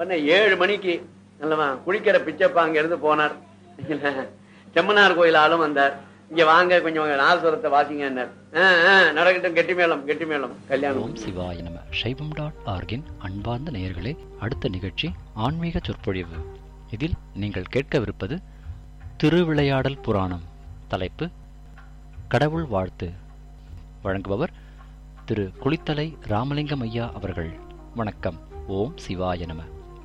பண்ண ஏழு மணிக்கு நல்லவா குளிக்கிற பிச்சப்பா அங்க இருந்து போனார் செம்மனார் கோயில் ஆளும் வந்தார் இங்க வாங்க கொஞ்சம் நாதஸ்வரத்தை வாசிங்க நடக்கட்டும் கெட்டி மேளம் கெட்டி மேளம் கல்யாணம் ஓம் சிவாய நம சைவம் டாட் ஆர்கின் அன்பார்ந்த நேயர்களே அடுத்த நிகழ்ச்சி ஆன்மீக சொற்பொழிவு இதில் நீங்கள் கேட்கவிருப்பது திருவிளையாடல் புராணம் தலைப்பு கடவுள் வாழ்த்து வழங்குபவர் திரு குளித்தலை ராமலிங்கம் ஐயா அவர்கள் வணக்கம் ஓம் சிவாய நம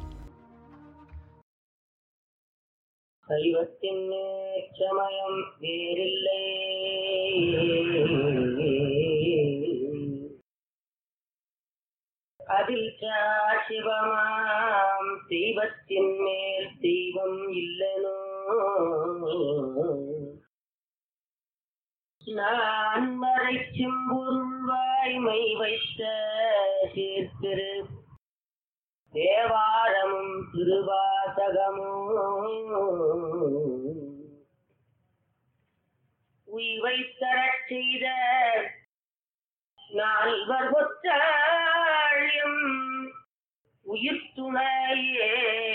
சைவத்தின் சமயம் வேறில்லை அதில் சிவமாம் தெய்வத்தின் மேல் தெய்வம் இல்லனோ நான் வரை செம்பொருள் வாய்மை வைத்த சீர்திரு தேவாரமும் திருவாசகமும் உய்வை தரச் செய்த நால்வர் ஒத்தாழியும் உயிர் துணையே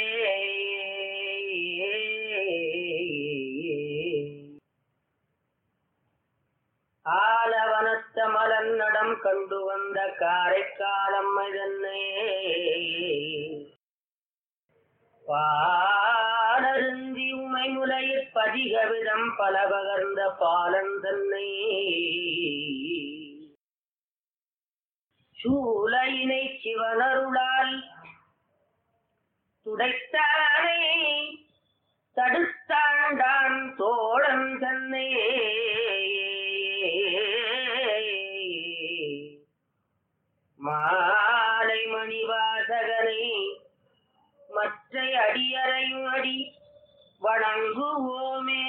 ஆலவனத்த மலன் நடம் கண்டு வந்த காரைக்காலம் இதன்னே பாலருந்தி உமை முலையிற் பதிக விதம் பல பகர்ந்த பாலன் தன்னை சூலையினை சிவனருளால் துடைத்தானே தடுத்தாண்டான் தோழன் தன்னை மாலை மணிவாசகனை மற்ற அடியறையும் அடி வணங்குவோமே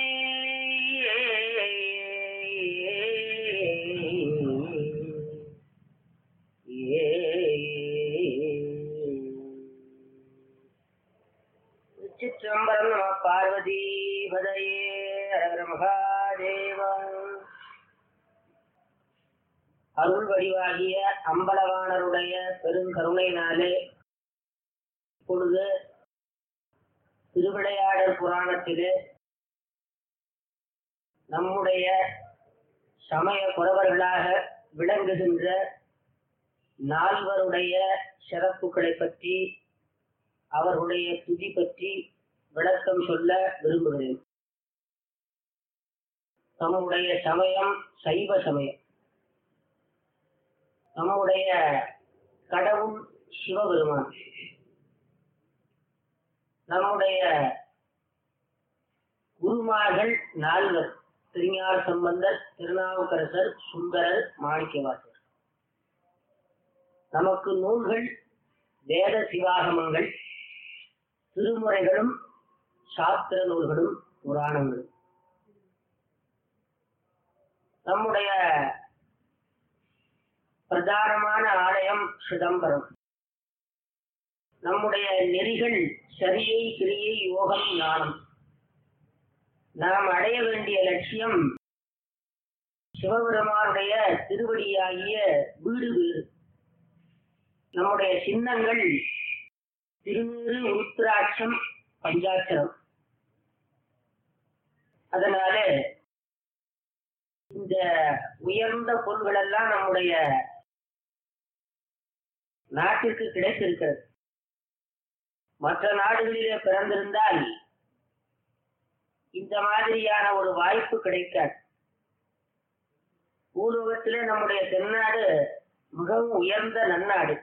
சிற்றம்பரம் நம பார்வதி பதையே ஹர மகாதேவன் அருள் வடிவாகிய அம்பலவாணருடைய பெருங்கருணையினாலே இப்பொழுது திருவிளையாடல் புராணத்திலே நம்முடைய சமய புறவர்களாக விளங்குகின்ற நால்வருடைய சிறப்புகளை பற்றி அவர்களுடைய துதி பற்றி விளக்கம் சொல்ல விரும்புகிறேன் நம்முடைய சமயம் சைவ சமயம் நம்முடைய கடவுள் சிவபெருமான் நம்முடைய குருமார்கள் நால்வர் திருஞான சம்பந்தர் திருநாவுக்கரசர் சுந்தரர் மாணிக்கவாசர் நமக்கு நூல்கள் வேத சிவாகமங்கள் திருமுறைகளும் சாஸ்திர நூல்களும் புராணங்களும் நம்முடைய பிரதானமான ஆலயம் சிதம்பரம் நம்முடைய நெறிகள் சரியை கிரியை யோகம் ஞானம் நாம் அடைய வேண்டிய லட்சியம் சிவபெருமானுடைய திருவடியாகிய வீடு வீடு நம்முடைய சின்னங்கள் திருநீறு உருத்திராட்சம் பஞ்சாட்சரம் அதனால இந்த உயர்ந்த பொருள்கள் எல்லாம் நம்முடைய நாட்டிற்கு கிடைத்திருக்கிறது மற்ற நாடுகளிலே பிறந்திருந்தால் இந்த மாதிரியான ஒரு வாய்ப்பு கிடைக்காது பூலோகத்திலே நம்முடைய தென்னாடு மிகவும் உயர்ந்த நன்னாடு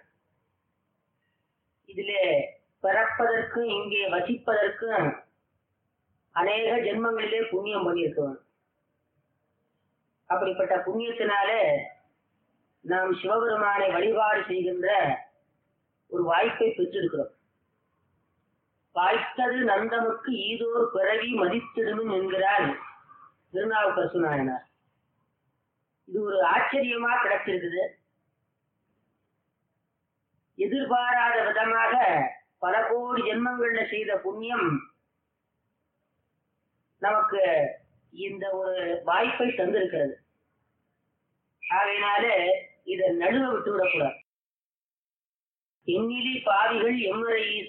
இதிலே பிறப்பதற்கும் இங்கே வசிப்பதற்கும் அநேக ஜென்மங்களிலே புண்ணியம் பண்ணியிருக்கணும் அப்படிப்பட்ட புண்ணியத்தினாலே நாம் சிவபெருமானை வழிபாடு செய்கின்ற ஒரு வாய்ப்பை பெற்றிருக்கிறோம் வாய்த்தது நந்தமுக்கு ஈதோர் பிறவி மதித்திடணும் என்கிறார் திருநாவுக்கரசு நாயனார் இது ஒரு ஆச்சரியமா கிடைச்சிருக்குது எதிர்பாராத விதமாக பல கோடி ஜென்மங்கள்ல செய்த புண்ணியம் நமக்கு இந்த ஒரு வாய்ப்பை தந்திருக்கிறது ஆகையினால இதை நடுவ விட்டு விடக்கூடாது எண்ணிலி பாவிகள் எம்முறை